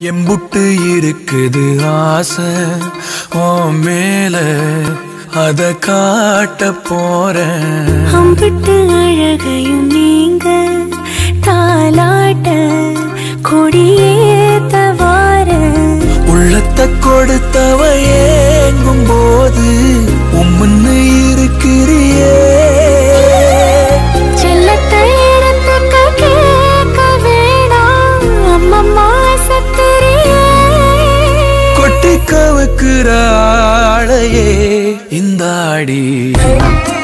எம்புட்டு இருக்குது ஆசை ஓ மேல அத காட்ட போறேன் அம்பிட்டு அழகையும் நீங்க தாலாட்ட கொடியேத்த வார உள்ளத்தை கொடுத்தவ ஏங்கும் போது உம்முன்னு இருக்கிறியே செல்லத்தை இடத்துக்க கேட்க வேணாம் அம்மம்மா சத்திரியே கொட்டி கவுக்குற ஆளையே இந்த ஆடி